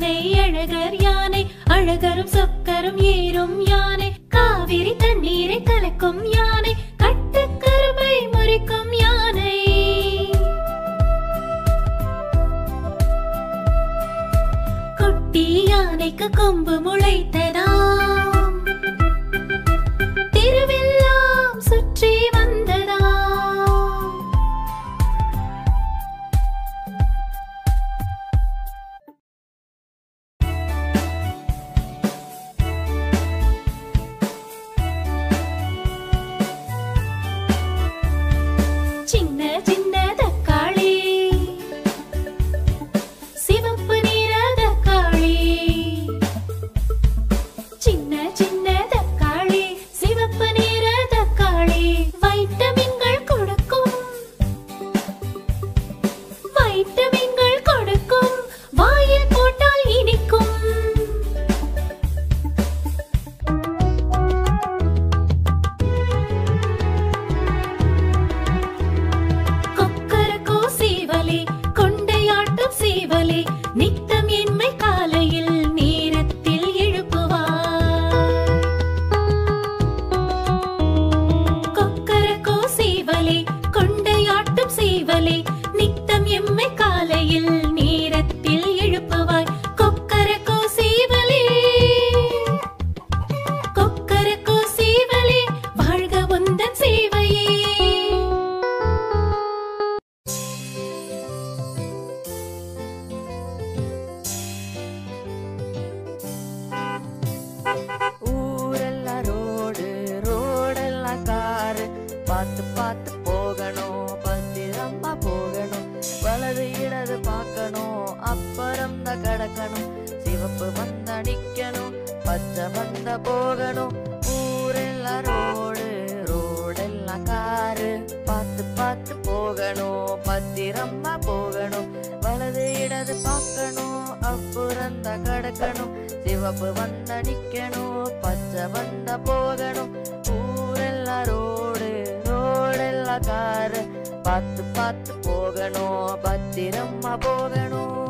யானை அழகர் யானை அழகரும் சொக்கரும் ஏறும் யானை காவிரி தண்ணீரை கலக்கும் யானை கட்டுக்கரும்பை முறிக்கும் யானை குட்டி யானைக்கு கொம்பு முளைத்ததாம் திருவெல்லாம் சுற்றி வந்ததாம் சின்ன சின்ன தக்காளி சிவப்பு நிற தக்காளி சின்ன சின்ன தக்காளி சிவப்பு நிற தக்காளி வைட்டமின்கள் கொடுக்கும் வைட்டமின்கள் கொடுக்கும் வாயில் போட்டால் இனிக்கும் கொக்கரக்கோ சீவலே கொண்டையாட்டும் சீவலே நித்தம் என்மை காலையில் நேரத்தில் எழுப்புவார் கொக்கரக்கோ சீவலே கொண்டையாட்டும் சீவலே நித்தம் எம்மை காலையில் நேரத்தில் எழுப்புவாய் கொக்கரக்கோ சீவலே கொக்கரக்கோ சீவலே வாழ்க உந்தன் சேவையே ஊரெல்லாம் ரோடு ரோடெல்லாம் காரு பார்த்து பார்த்து போகணும் பத்திரமா போகணும் வலது இடது பார்க்கணும் அப்புறம் தான் கடக்கணும் சிவப்பு வந்த நிக்கணும் பச்சை வந்த போகணும் ஊரெல்லாம் ரோடு ரோடெல்லாம் காரு பார்த்து பார்த்து போகணும் பத்திரமா போகணும் வலது இடது பார்க்கணும் அப்புறம் தான் கடக்கணும் சிவப்பு வந்த நிக்கணும் பச்சை வந்த போகணும் ஊரெல்லாம் ரோடு ரோடெல்லாம் காரு பார்த்து பார்த்து போகணும் பத்திரமா போகணும்